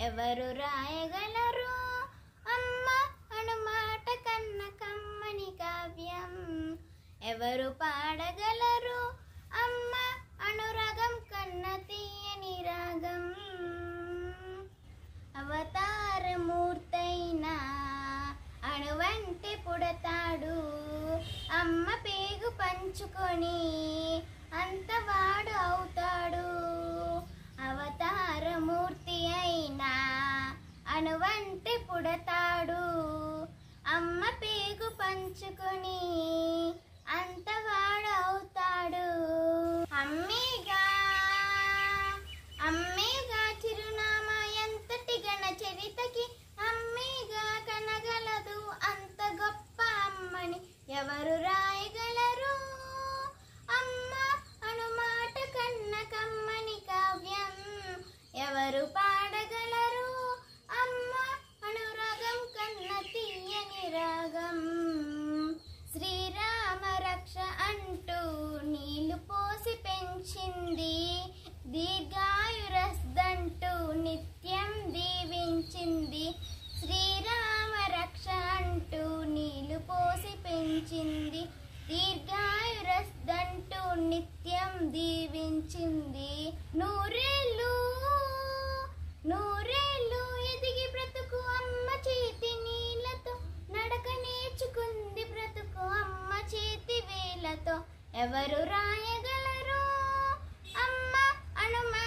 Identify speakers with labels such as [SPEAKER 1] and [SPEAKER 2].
[SPEAKER 1] ఎవరు రాయగలరు అమ్మ అనుమాట కన్న కమ్మని కావ్యం ఎవరు పాడగలరు అమ్మ అనురాగం కన్న తీయని రాగం అవతారమూర్తైన అణువంటి పుడతాడు అమ్మ పేగు పంచుకొని అంతవాడు అవుతాడు అవతారమూర్తి అయినా అణువంటి పుడతాడు అమ్మ పేగు పంచుకొని అంతవాడు అవుతాడు అమ్మేగా అమ్మేగా చిరునామా ఎంతటి గణ చరితకి అమ్మేగా కనగలదు అంత గొప్ప అమ్మని ఎవరు రాయగలరు అమ్మ అనుమాట కన్న కమ్మని కావ్యం ఎవరు పాడగలరు అమ్మ అనురాగం కన్న తీయని రాగం శ్రీరామ రక్ష అంటూ నీళ్లు పోసి పెంచింది దీర్ఘాయురస్దంటూ నిత్యం దీవించింది శ్రీరామ రక్ష అంటూ నీళ్లు పోసి పెంచింది దీర్ఘాయురస్దంటూ నిత్యం దీవించింది నూరేళ్ళు నూరేళ్ళు ఎదిగి బ్రతుకు అమ్మ చేతి నీళ్ళతో నడక నేర్చుకుంది బ్రతుకు అమ్మ చేతి వేలతో ఎవరు రాయగలరు అమ్మ అనుమ